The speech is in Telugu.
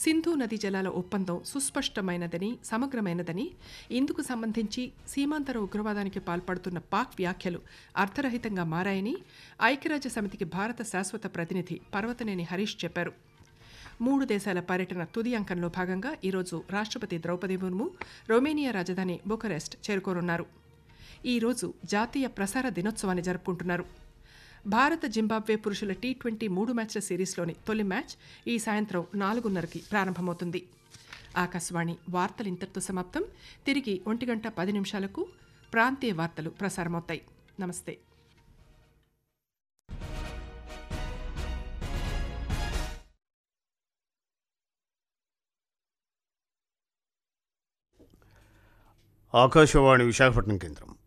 సింధు నదీ జలాల ఒప్పందం సుస్పష్టమైనదని సమగ్రమైనదని ఇందుకు సంబంధించి సీమాంతర ఉగ్రవాదానికి పాల్పడుతున్న పాక్ వ్యాఖ్యలు అర్థరహితంగా మారాయని ఐక్యరాజ్య సమితికి భారత శాశ్వత ప్రతినిధి పర్వతనేని హరీష్ చెప్పారు మూడు దేశాల పర్యటన తుది అంకంలో భాగంగా ఈరోజు రాష్ట్రపతి ద్రౌపది ముర్ము రొమేనియా రాజధాని బుకరెస్ట్ చేరుకోనున్నారు ఈరోజు జాతీయ ప్రసార దినోత్సవాన్ని జరుపుకుంటున్నారు భారత జింబాబ్వే పురుషుల టీ ట్వంటీ మూడు మ్యాచ్ల సిరీస్లోని తొలి మ్యాచ్ ఈ సాయంత్రం నాలుగున్నరకి ప్రారంభమవుతుంది ఆకాశవాణి వార్తలు ఇంతటితో సమాప్తం తిరిగి ఒంటి గంట పది నిమిషాలకు ప్రాంతీయ వార్తలు ప్రసారమవుతాయి నమస్తే ఆకాశవాణి విశాఖపట్నం కేంద్రం